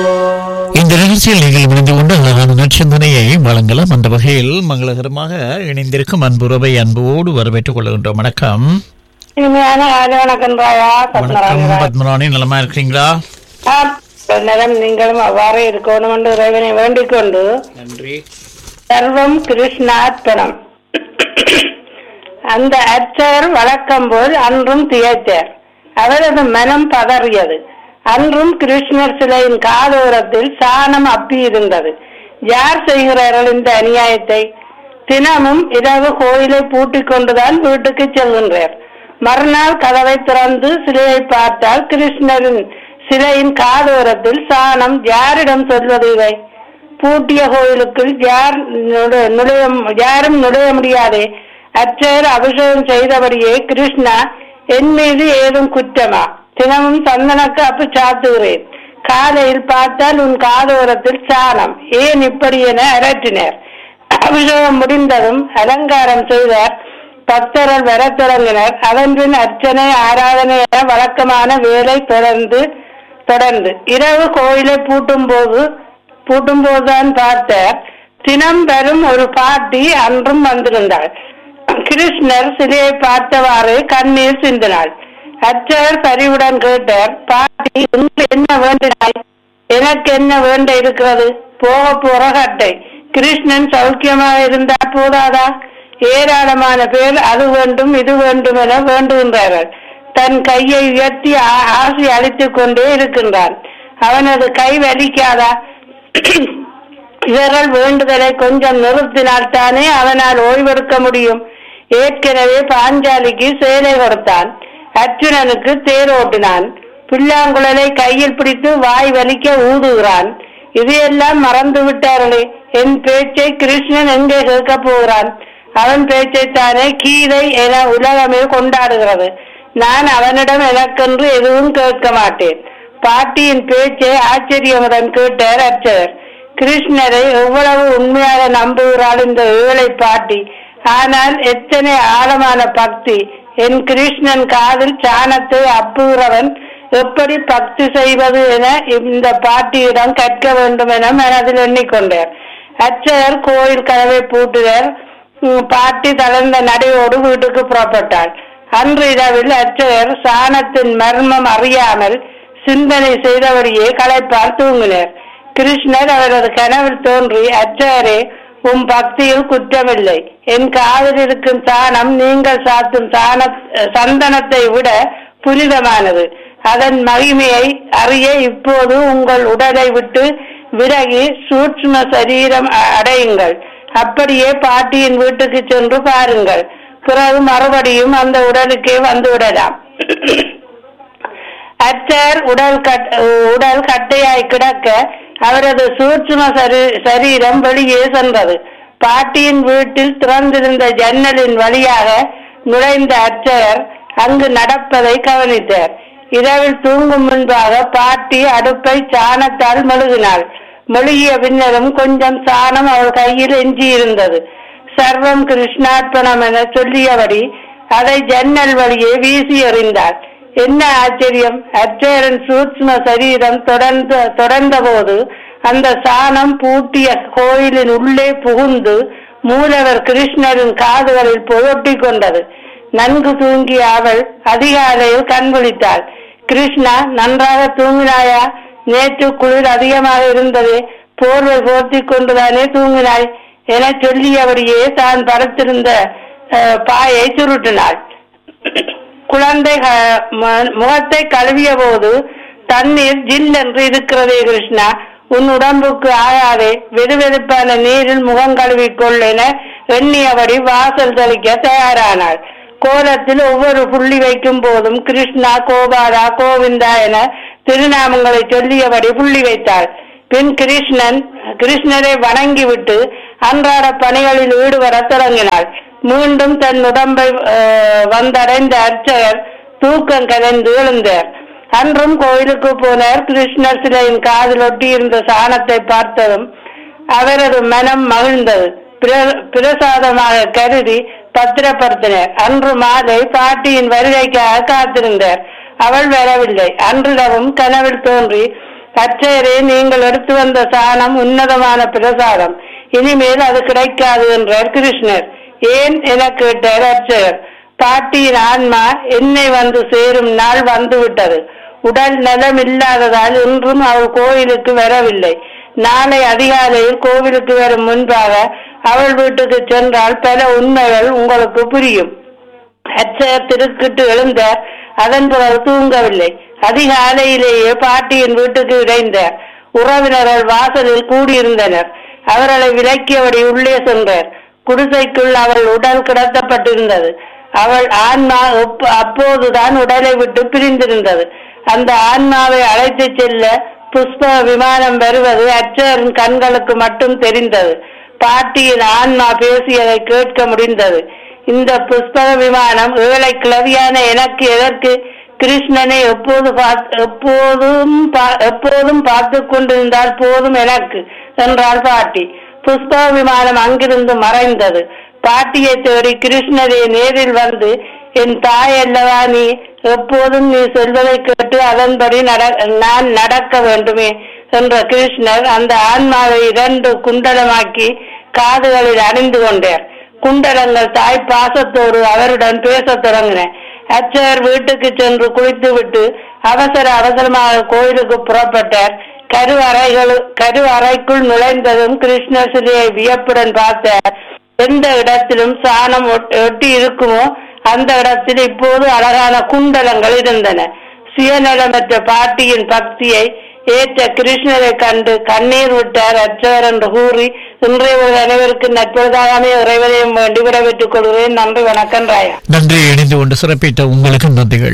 இந்த நிகழ்ச்சியில் நீங்கள் இணைந்து கொண்டு அழகான நற்சிந்தனையை வழங்கலாம் அந்த வகையில் மங்களகரமாக இணைந்திருக்கும் அன்புறவை அன்போடு வரவேற்றுக் கொள்கின்றோம் வணக்கம் இனிமையான காலை வணக்கம் ராயா வணக்கம் பத்மராஜன் பத்மராணி நலமா இருக்கிறீங்களா நேரம் நீங்களும் அவ்வாறே இருக்கணும் என்று இறைவனை வேண்டிக் கொண்டு நன்றி சர்வம் கிருஷ்ணார்ப்பணம் அந்த அர்ச்சகர் வழக்கம் போல் அன்றும் திகைத்தார் அவரது மனம் பதறியது அன்றும் கிருஷ்ணர் சிலையின் காதோரத்தில் சாணம் அப்பி இருந்தது யார் செய்கிறார்கள் இந்த அநியாயத்தை தினமும் இரவு கோயிலை பூட்டிக் கொண்டுதான் வீட்டுக்கு செல்கின்றார் மறுநாள் கதவை திறந்து சிலையை பார்த்தால் கிருஷ்ணரின் சிலையின் காதோரத்தில் சாணம் யாரிடம் சொல்வது இதை பூட்டிய கோயிலுக்குள் யார் நுழை- நுழைய யாரும் நுழைய முடியாதே அச்சர் அபிஷேகம் செய்தபடியே கிருஷ்ணா என் மீது ஏதும் குற்றமா தினமும் சந்தனக்கு அப்பு சாத்துகிறேன் காலையில் பார்த்தால் உன் காதோரத்தில் சாணம் ஏன் இப்படி என அரற்றினர் அபிஷேகம் முடிந்ததும் அலங்காரம் செய்தார் பக்தர்கள் வரத் தொடங்கினர் அதன் பின் அர்ச்சனை ஆராதனை என வழக்கமான வேலை தொடர்ந்து தொடர்ந்து இரவு கோயிலை பூட்டும் போது பூட்டும் போதுதான் பார்த்தார் தினம் வரும் ஒரு பாட்டி அன்றும் வந்திருந்தாள் கிருஷ்ணர் சிலையை பார்த்தவாறு கண்ணீர் சிந்தினாள் அச்சர் பரிவுடன் கேட்டார் பாட்டி உங்களுக்கு என்ன வேண்டினாய் எனக்கு என்ன வேண்ட இருக்கிறது போக போற கட்டை கிருஷ்ணன் சௌக்கியமாக இருந்தால் போதாதா ஏராளமான பேர் அது வேண்டும் இது வேண்டும் என வேண்டுகின்றார்கள் தன் கையை உயர்த்தி ஆ- ஆசி அளித்துக் கொண்டே இருக்கின்றான் அவனது கை வலிக்காதா இவர்கள் வேண்டுதலை கொஞ்சம் நிறுத்தினால் தானே அவனால் ஓய்வெடுக்க முடியும் ஏற்கனவே பாஞ்சாலிக்கு சேலை கொடுத்தான் அர்ஜுனனுக்கு தேரோட்டினான் பிள்ளாங்குழலை கையில் பிடித்து வாய் வலிக்க ஊதுகிறான் இதையெல்லாம் மறந்து விட்டார்களே என் பேச்சை கிருஷ்ணன் எங்கே கேட்க போகிறான் அவன் பேச்சைத்தானே கீதை என உலகமே கொண்டாடுகிறது நான் அவனிடம் எனக்கென்று எதுவும் கேட்க மாட்டேன் பாட்டியின் பேச்சை ஆச்சரியமுடன் கேட்டார் அர்ச்சகர் கிருஷ்ணரை எவ்வளவு உண்மையாக நம்புகிறாள் இந்த ஏழை பாட்டி ஆனால் எத்தனை ஆழமான பக்தி என் கிருஷ்ணன் காதில் சாணத்தை அப்புகிறவன் எப்படி பக்தி செய்வது என இந்த பாட்டியிடம் கற்க வேண்டும் என மனதில் எண்ணிக்கொண்டார் அர்ச்சகர் கோயில் கதவை பூட்டினார் உம், பாட்டி தளர்ந்த நடையோடு வீட்டுக்கு புறப்பட்டாள் அன்று இரவில் அர்ச்சகர் சாணத்தின் மர்மம் அறியாமல் சிந்தனை செய்தபடியே களைப்பால் தூங்கினார் கிருஷ்ணர் அவரது கனவில் தோன்றி அர்ச்சகரே உம் பக்தியில் குற்றமில்லை என் காதில் இருக்கும் சாணம் நீங்கள் சாத்தும் சாண சந்தனத்தை விட புனிதமானது அதன் மகிமையை அறிய இப்போது உங்கள் உடலை விட்டு விலகி சூட்சும சரீரம் அ- அடையுங்கள் அப்படியே பாட்டியின் வீட்டுக்கு சென்று பாருங்கள் பிறகு மறுபடியும் அந்த உடலுக்கே வந்து விடலாம் அச்சர் உடல் கட் உடல் கட்டையாய் கிடக்க அவரது சூட்சும சரி- சரீரம் வெளியே சென்றது பாட்டியின் வீட்டில் திறந்திருந்த ஜன்னலின் வழியாக நுழைந்த அர்ச்சகர் அங்கு நடப்பதை கவனித்தார் இரவில் தூங்கும் முன்பாக பாட்டி அடுப்பை சாணத்தால் மெழுகினாள் மெழுகிய பின்னரும் கொஞ்சம் சாணம் அவள் கையில் எஞ்சியிருந்தது சர்வம் கிருஷ்ணார்ப்பணம் என சொல்லியபடி அதை ஜன்னல் வழியே வீசி எறிந்தாள் என்ன ஆச்சரியம் அச்சேரன் சூட்சும சரீரம் தொடர்ந்து தொடர்ந்த போது அந்த சாணம் பூட்டிய கோயிலின் உள்ளே புகுந்து மூலவர் கிருஷ்ணரின் காதுகளில் புகட்டி கொண்டது நன்கு தூங்கிய அவள் அதிகாலையில் கண் விழித்தாள் கிருஷ்ணா நன்றாக தூங்கினாயா நேற்று குளிர் அதிகமாக இருந்தது போர்வை போர்த்திக் கொண்டுதானே தூங்கினாய் என சொல்லியபடியே தான் படுத்திருந்த அஹ், பாயை சுருட்டினாள் குழந்தை க- ம- முகத்தை கழுவிய போது தண்ணீர் ஜில் என்று இருக்கிறதே கிருஷ்ணா உன் உடம்புக்கு ஆகாதே வெதுவெதுப்பான நீரில் முகம் கழுவிக்கொள் என எண்ணியபடி வாசல் தெளிக்க தயாரானாள் கோலத்தில் ஒவ்வொரு புள்ளி வைக்கும் போதும் கிருஷ்ணா கோபாலா கோவிந்தா என திருநாமங்களை சொல்லியபடி புள்ளி வைத்தாள் பின் கிருஷ்ணன் கிருஷ்ணரை வணங்கிவிட்டு அன்றாட பணிகளில் ஈடுபடத் தொடங்கினாள் மீண்டும் தன் உடம்பை அஹ், வந்தடைந்த அர்ச்சகர் தூக்கம் கலைந்து எழுந்தார் அன்றும் கோயிலுக்கு போனார் கிருஷ்ணர் சிலையின் காதில் ஒட்டியிருந்த சாணத்தை பார்த்ததும் அவரது மனம் மகிழ்ந்தது பிர- பிரசாதமாக கருதி பத்திரப்படுத்தினர் அன்று மாலை பாட்டியின் வருகைக்காக காத்திருந்தார் அவள் வரவில்லை அன்றிரவும் கனவில் தோன்றி அச்சரே நீங்கள் எடுத்து வந்த சாணம் உன்னதமான பிரசாதம் இனிமேல் அது கிடைக்காது என்றார் கிருஷ்ணர் ஏன் என கேட்டார் அர்ச்சகர் பாட்டியின் ஆன்மா என்னை வந்து சேரும் நாள் வந்துவிட்டது உடல் நலம் இல்லாததால் இன்றும் அவள் கோயிலுக்கு வரவில்லை நாளை அதிகாலையில் கோவிலுக்கு வரும் முன்பாக அவள் வீட்டுக்கு சென்றால் பல உண்மைகள் உங்களுக்கு புரியும் அச்சர் திருக்கிட்டு எழுந்தார் அதன் பிறகு தூங்கவில்லை அதிகாலையிலேயே பாட்டியின் வீட்டுக்கு விரைந்தார் உறவினர்கள் வாசலில் கூடியிருந்தனர் அவர்களை விலக்கியபடி உள்ளே சென்றார் குடிசைக்குள் அவள் உடல் கிடத்தப்பட்டிருந்தது அவள் ஆன்மா ஒப்ப- அப்போதுதான் உடலை விட்டு பிரிந்திருந்தது அந்த ஆன்மாவை அழைத்து செல்ல புஷ்ப விமானம் வருவது அச்சரின் கண்களுக்கு மட்டும் தெரிந்தது பாட்டியின் ஆன்மா பேசியதை கேட்க முடிந்தது இந்த புஷ்பக விமானம் ஏழை கிளவியான எனக்கு எதற்கு கிருஷ்ணனை எப்போது பார்த்து எப்போதும் பா- எப்போதும் பார்த்து கொண்டிருந்தால் போதும் எனக்கு என்றாள் பாட்டி புஷ்பக விமானம் அங்கிருந்து மறைந்தது பாட்டியை தேடி கிருஷ்ணரே நேரில் வந்து என் தாய் அல்லவா நீ எப்போதும் நீ சொல்வதை கேட்டு அதன்படி நட- நான் நடக்க வேண்டுமே என்ற கிருஷ்ணர் அந்த ஆன்மாவை இரண்டு குண்டலமாக்கி காதுகளில் அணிந்து கொண்டார் குண்டலங்கள் தாய் பாசத்தோடு அவருடன் பேசத் தொடங்கின அச்சர் வீட்டுக்கு சென்று குளித்துவிட்டு அவசர அவசரமாக கோயிலுக்கு புறப்பட்டார் கரு அறைகள் கரு அறைக்குள் நுழைந்ததும் கிருஷ்ணர் சிலையை வியப்புடன் பார்த்தார் எந்த இடத்திலும் சாணம் ஒட்- ஒட்டி இருக்குமோ அந்த இடத்தில் இப்போது அழகான குண்டலங்கள் இருந்தன சுயநலமற்ற பாட்டியின் பக்தியை ஏற்ற கிருஷ்ணரை கண்டு கண்ணீர் விட்டார் அச்சவர் என்று கூறி இன்றைய ஒரு அனைவருக்கு நட்பொழுதாகவே இறைவனையும் வேண்டி விடைபெற்றுக் கொள்கிறேன் நன்றி வணக்கம் ராயா நன்றி இணைந்து கொண்டு சிறப்பித்த உங்களுக்கு நன்றிகள்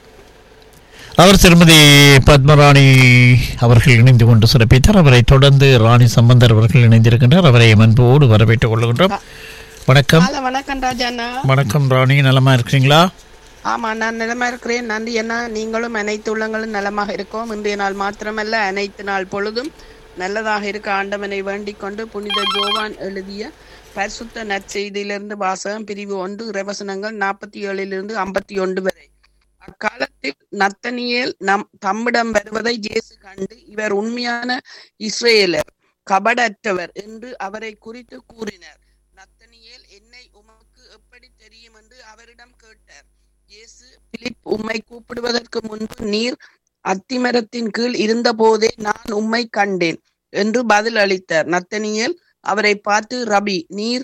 அவர் திருமதி பத்மராணி அவர்கள் இணைந்து கொண்டு சிறப்பித்தார் அவரை தொடர்ந்து ராணி சம்பந்தர் அவர்கள் இணைந்திருக்கின்றார் அவரை அன்போடு வரவேற்றுக் கொள்கின்றோம் வணக்கம் ஹலோ வணக்கம் ராஜாண்ணா வணக்கம் ராணி நலமா இருக்கிறீங்களா ஆமா நான் நிலமா இருக்கிறேன் நன்றி அண்ணா நீங்களும் அனைத்து உள்ளங்களும் நலமாக இருக்கோம் இன்றைய நாள் மாத்திரமல்ல அனைத்து நாள் பொழுதும் நல்லதாக இருக்க ஆண்டவனை வேண்டிக் கொண்டு புனித ஜோவான் எழுதிய பரிசுத்த நற்செய்தியிலிருந்து வாசகம் பிரிவு ஒன்று இறைவசனங்கள் நாற்பத்தி ஏழிலிருந்து ஐம்பத்தி ஒன்று வரை அக்காலத்தில் நத்தனியேல் நம் தம்மிடம் வருவதை இயேசு கண்டு இவர் உண்மையான இஸ்ரேலர் கபடற்றவர் என்று அவரை குறித்து கூறினார் நத்தனியேல் என்னை உமக்கு எப்படி தெரியும் என்று அவரிடம் கேட்டார் இயேசு பிலிப் உம்மை கூப்பிடுவதற்கு முன்பு நீர் அத்திமரத்தின் கீழ் இருந்தபோதே நான் உம்மை கண்டேன் என்று பதில் அளித்தார் நத்தனியேல் அவரை பார்த்து ரபி நீர்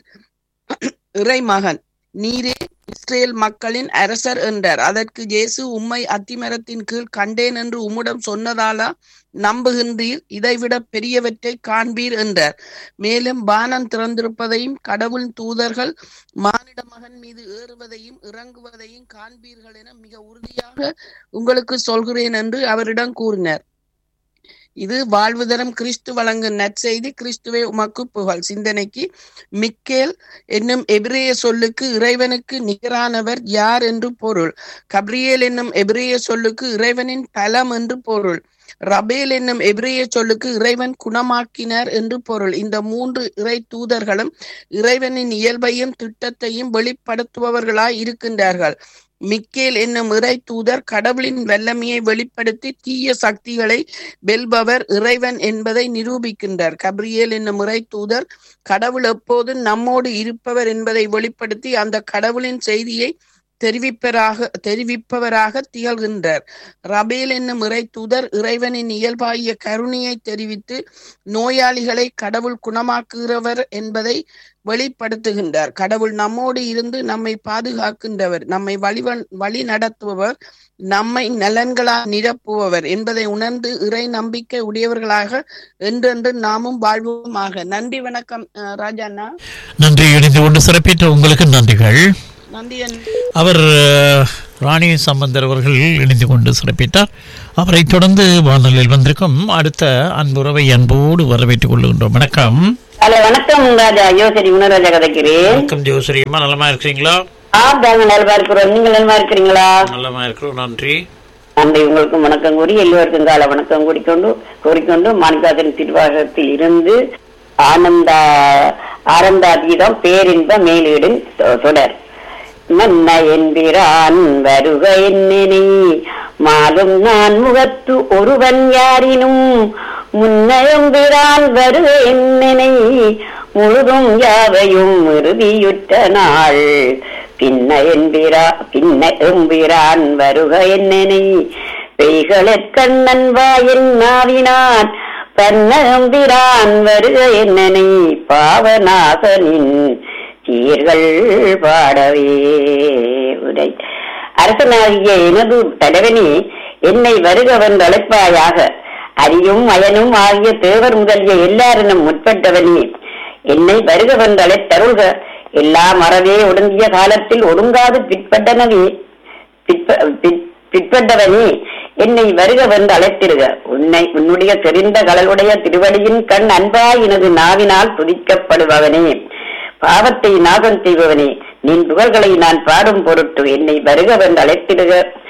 இறைமகன் நீரே இஸ்ரேல் மக்களின் அரசர் என்றார் அதற்கு இயேசு உம்மை அத்திமரத்தின் கீழ் கண்டேன் என்று உம்மிடம் சொன்னதாலா நம்புகின்றீர் இதைவிட பெரியவற்றை காண்பீர் என்றார் மேலும் வானம் திறந்திருப்பதையும் கடவுள் தூதர்கள் மானிட மகன் மீது ஏறுவதையும் இறங்குவதையும் காண்பீர்கள் என மிக உறுதியாக உங்களுக்கு சொல்கிறேன் என்று அவரிடம் கூறினார் இது வாழ்வு தரும் கிறிஸ்து வழங்கும் நற்செய்தி கிறிஸ்துவை உமக்கு புகழ் சிந்தனைக்கு மிக்கேல் என்னும் எபிரேய சொல்லுக்கு இறைவனுக்கு நிகரானவர் யார் என்று பொருள் கப்ரியேல் என்னும் எபிரேய சொல்லுக்கு இறைவனின் பலம் என்று பொருள் ரபேல் என்னும் எபிரேய சொல்லுக்கு இறைவன் குணமாக்கினார் என்று பொருள் இந்த மூன்று இறை தூதர்களும் இறைவனின் இயல்பையும் திட்டத்தையும் வெளிப்படுத்துபவர்களாய் இருக்கின்றார்கள் மிக்கேல் என்னும் இறை தூதர் கடவுளின் வல்லமையை வெளிப்படுத்தி தீய சக்திகளை வெல்பவர் இறைவன் என்பதை நிரூபிக்கின்றார் கப்ரியேல் என்னும் இறை தூதர் கடவுள் எப்போதும் நம்மோடு இருப்பவர் என்பதை வெளிப்படுத்தி அந்த கடவுளின் செய்தியை தெரிவிப்பராக தெரிவிப்பவராக திகழ்கின்றார் ரபேல் என்னும் இறை தூதர் இறைவனின் இயல்பாகிய கருணையை தெரிவித்து நோயாளிகளை கடவுள் குணமாக்குகிறவர் என்பதை வெளிப்படுத்துகின்றார் கடவுள் நம்மோடு இருந்து நம்மை பாதுகாக்கின்றவர் நம்மை வழி வழி நடத்துபவர் நம்மை நலன்களால் நிரப்புபவர் என்பதை உணர்ந்து இறை நம்பிக்கை உடையவர்களாக என்றென்று நாமும் வாழ்வோமாக நன்றி வணக்கம் அஹ், ராஜாண்ணா நன்றி இணைந்து கொண்டு சிறப்பித்த உங்களுக்கு நன்றிகள் நன்றி அண்ணா. அவர் அஹ், ராணி சம்பந்தர் அவர்கள் இணைந்து கொண்டு சிறப்பித்தார் அவரை தொடர்ந்து வானொலியில் வந்திருக்கும் அடுத்த அன்புறவை அன்போடு வரவேற்றுக் கொள்கின்றோம் வணக்கம் ஹலோ வணக்கம் ராஜா யோசரி குணராஜா கதைக்கிறேன் வணக்கம் ஜோசரியம்மா நலமா இருக்கிறீங்களா ஆ தாங்க நலமா இருக்கிறோம் நீங்க நலமா இருக்கிறீங்களா நலமா இருக்கிறோம் நன்றி நன்றி உங்களுக்கும் வணக்கம் கூறி எல்லோருக்கும் கால வணக்கம் கூறிக்கொண்டு கூறிக்கொண்டு மாணிக்காசன் திருவாசகத்தில் இருந்து ஆனந்தா ஆனந்தாதீதம் பேரின்ப மேலீடு தொ- தொடர் மன்ன என்பிரான் வருக என்னினை மாலும் நான் முகத்து ஒருவன் யாரினும் முன்னயம்பிரான் வருக என்னினை முழுதும் யாவையும் இறுதியுற்ற நாள் பின்ன என்பிரா பின்ன எம்பிரான் வருக என்னினை பெய்களற்கண்ணன் வாயின் நாவினான் பன்னம்பிரான் வருக என்னனை பாவநாசனின் சீர்கள் பாடவே உரை அரசனாகிய எனது தலைவனே என்னை வருகவன் அழைப்பாயாக அரியும் அயனும் ஆகிய தேவர் முதலிய எல்லாரினும் முற்பட்டவனே என்னை வருகவன் அழைத்தருள்க எல்லாம் அறவே ஒடுங்கிய காலத்தில் ஒடுங்காது பிற்பட்டனவே பிற்ப- பிற்- பிற்பட்டவனே என்னை வருக வந்து அழைத்திருக உன்னை உன்னுடைய தெரிந்த கடலுடைய திருவடியின் கண் அன்பாய் எனது நாவினால் துதிக்கப்படுபவனே பாவத்தை நாகம் செய்பவனே நின் புகழ்களை நான் பாடும் பொருட்டு என்னை வருக வந்து அழைத்திடுக